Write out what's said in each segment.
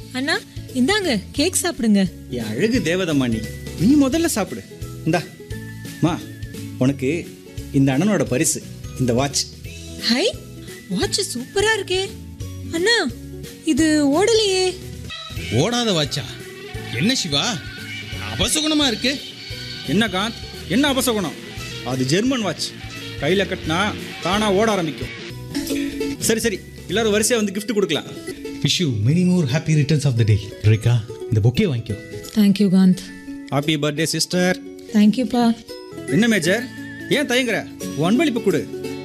அண்ணா இந்தாங்க கேக் சாப்பிடுங்க என் அழகு தேவதம்மா நீ நீ முதல்ல சாப்பிடு இந்தா மா உனக்கு இந்த அண்ணனோட பரிசு இந்த வாட்ச் ஹை வாட்ச் சூப்பரா இருக்கே அண்ணா இது ஓடலையே ஓடாத வாச்சா என்ன சிவா அபசகுணமா இருக்கு என்ன காந்த் என்ன அபசகுணம் அது ஜெர்மன் வாட்ச் கையில் கட்டினா தானா ஓட ஆரம்பிக்கும் சரி சரி எல்லாரும் வரிசையாக வந்து gift கொடுக்கலாம் wish you many more happy returns of the day Rekha இந்த பொக்கே வாங்கிக்கோ thank you Kanth happy birthday sister தேங்க்யூப்பா என்ன மேஜர் ஏன் தயங்குற உன் அன்பளிப்பு கொடு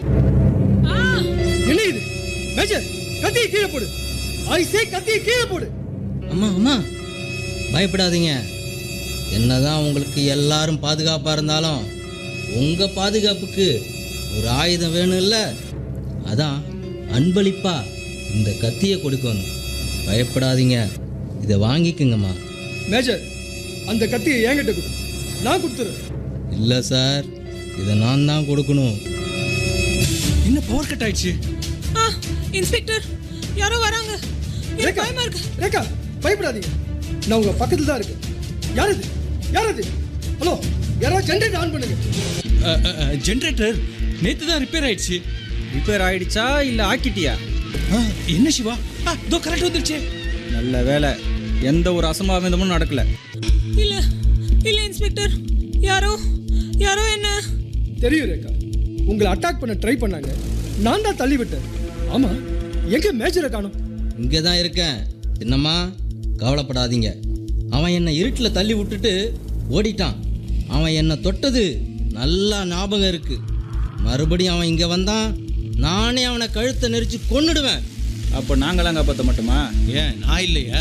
என்ன இது மேஜர் கத்தியை கீழே போடு ஐ சே கத்தியை கீழே போடு அம்மா அம்மா பயப்படாதீங்க என்னதான் உங்களுக்கு எல்லாரும் பாதுகாப்பாக இருந்தாலும் உங்கள் பாதுகாப்புக்கு ஒரு ஆயுதம் வேணும்ல அதான் அன்பளிப்பா இந்த கத்தியை கொடுக்கணும் பயப்படாதீங்க இதை வாங்கிக்குங்கம்மா மேஜர் அந்த கத்தியை என்கிட்ட கொடு நான் கொடுத்துறேன் இல்லை சார் இதை நான் தான் கொடுக்கணும் என்ன பவர் கட் ஆயிடுச்சு ஆ இன்ஸ்பெக்டர் யாரோ வராங்க எனக்கு ரேகா பயமா இருக்கு ரேகா பயப்படாதீங்க நான் உங்க பக்கத்துல தான் இருக்கேன் யார் இது யார் இது ஹலோ யாராவது ஜென்ரேட்டர் ஆன் பண்ணுங்க ஜென்ரேட்டர் நேத்து தான் ரிப்பேர் ஆயிடுச்சு ரிப்பேர் ஆயிடுச்சா இல்லை ஆக்கிட்டியா ஆ, என்ன சிவா ஆ, இதோ கரெக்ட் வந்துருச்சு நல்ல வேலை எந்த ஒரு அசம்பாவிதமும் நடக்கல இல்ல இல்ல இன்ஸ்பெக்டர் யாரோ யாரோ என்ன தெரியும் ரேகா உங்களை அட்டாக் பண்ண ட்ரை பண்ணாங்க நான் தான் தள்ளி விட்டேன் ஆமா எங்க மேஜரை காணோம் இங்கே தான் இருக்கேன் என்னம்மா கவலைப்படாதீங்க அவன் என்னை இருட்டில் தள்ளி விட்டுட்டு ஓடிட்டான் அவன் என்னை தொட்டது நல்லா ஞாபகம் இருக்கு மறுபடியும் அவன் இங்கே வந்தான் நானே அவனை கழுத்தை நெரிச்சு கொன்னுடுவேன் அப்போ நாங்களாம் காப்பாற்ற மட்டுமா ஏன் நான் இல்லையா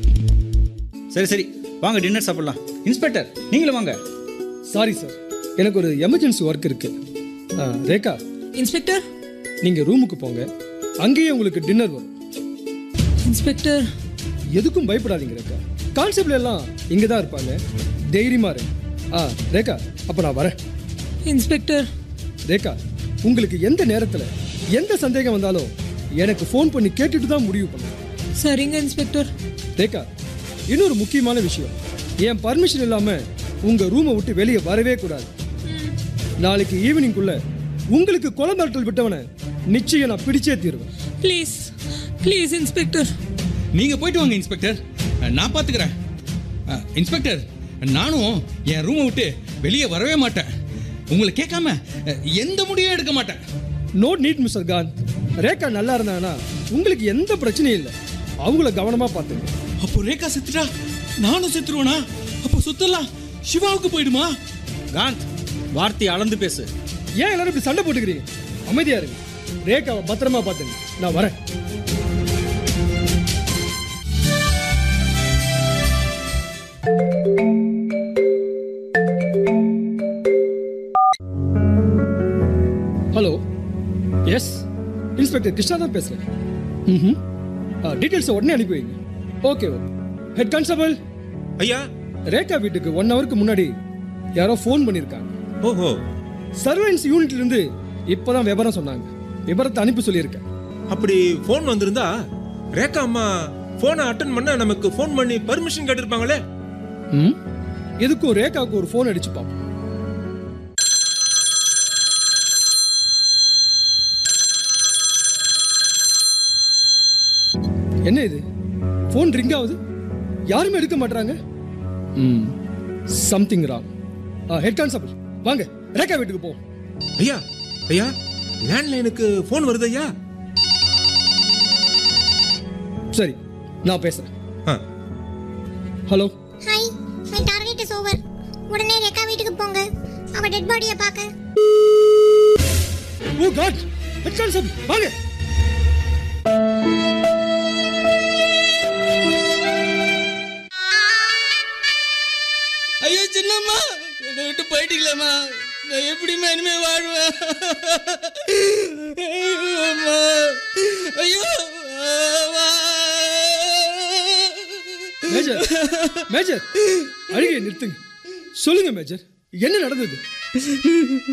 சரி சரி வாங்க டின்னர் சாப்பிடலாம் இன்ஸ்பெக்டர் நீங்களும் வாங்க சாரி சார் எனக்கு ஒரு எமர்ஜென்சி ஒர்க் இருக்கு ஆ, ரேகா இன்ஸ்பெக்டர் நீங்க ரூமுக்கு போங்க அங்கேயே உங்களுக்கு டின்னர் வரும் இன்ஸ்பெக்டர் எதுக்கும் பயப்படாதீங்க ரேகா கான்செப்ட்ல எல்லாம் இங்க தான் இருப்பாங்க தைரியமா இரு ஆ ரேகா அப்ப நான் வரேன் இன்ஸ்பெக்டர் ரேகா உங்களுக்கு எந்த நேரத்துல எந்த சந்தேகம் வந்தாலும் எனக்கு ஃபோன் பண்ணி கேட்டுட்டு தான் முடிவு பண்ணுங்க சரிங்க இன்ஸ்பெக்டர் ரேகா இன்னொரு முக்கியமான விஷயம் என் பர்மிஷன் இல்லாம உங்க ரூமை விட்டு வெளியே வரவே கூடாது நாளைக்கு ஈவினிங்குள்ள உங்களுக்கு கொலை மிரட்டல் விட்டவனை நிச்சயம் நான் பிடிச்சே தீருவேன் ப்ளீஸ் ப்ளீஸ் இன்ஸ்பெக்டர் நீங்க போயிட்டு வாங்க இன்ஸ்பெக்டர் நான் பாத்துக்கிறேன் அ, இன்ஸ்பெக்டர் நானும் என் ரூமை விட்டு வெளியே வரவே மாட்டேன் உங்களை கேட்காம அ, எந்த முடிவும் எடுக்க மாட்டேன் no need mister Khan Rekha நல்லா இருந்தாங்கன்னா உங்களுக்கு எந்த பிரச்சனையும் இல்லை அவங்கள கவனமா பார்த்துங்க அப்போ ரேகா செத்துட்டா நானும் செத்துருவேனா அப்போ சொத்தெல்லாம் சிவாவுக்கு போயிடுமா காந்த் வார்த்தையை அளந்து பேசு ஏன் எல்லாரும் இப்படி சண்டை போட்டுக்கிறீங்க அமைதியா இருங்க ரேகாவை பத்திரமா பார்த்துங்க நான் வரேன் ஹலோ எஸ் இன்ஸ்பெக்டர் கிருஷ்ணா தான் பேசுறேன் ம் டீட்டெயில்ஸ் உடனே அனுப்பி வைங்க ஓகே ஓகே ஹெட் கான்ஸ்டபிள் ஐயா ரேகா வீட்டுக்கு ஒன் ஹவருக்கு முன்னாடி யாரோ ஃபோன் பண்ணியிருக்காங்க ஓஹோ சர்வன்ஸ் யூனிட்ல இருந்து இப்பதான் விவரம் சொன்னாங்க விவரத்தை அனுப்பி சொல்லியிருக்கேன் அப்படி ஃபோன் வந்திருந்தா ரேகா அம்மா போனை அட்டன் பண்ண நமக்கு ஃபோன் பண்ணி பர்மிஷன் கேட்டிருப்பாங்களே ம் எதுக்கும் ரேகாவுக்கு ஒரு ஃபோன் அடிச்சு பார்ப்போம் என்ன இது ஃபோன் ரிங் ஆகுது யாருமே எடுக்க மாட்டாங்க ம் சம்திங் ராங் ஹெட் கான்ஸ்டபிள் வாங்க ரேகா வீட்டுக்கு போவோம் ஐயா ஐயா லேண்ட்லைனுக்கு ஃபோன் வருது ஐயா சரி நான் பேசுறேன் ஆ hello hi my target is over உடனே ரெக்கா வீட்டுக்கு போங்க அவ டெட் பாடியை பார்க்க ஓ காட் ஹெட் கான்ஸ்டபிள் வாங்க ஐயோ சின்னம்மா என்னை விட்டு போயிட்டீங்களேம்மா நான் எப்படிம்மா இனிமே வாழ்வேன் ஐயோ, அம்மா. ஐயோ அம்மா. மேஜர் மேஜர் அழுகையை நிறுத்துங்க சொல்லுங்க மேஜர் என்ன நடந்தது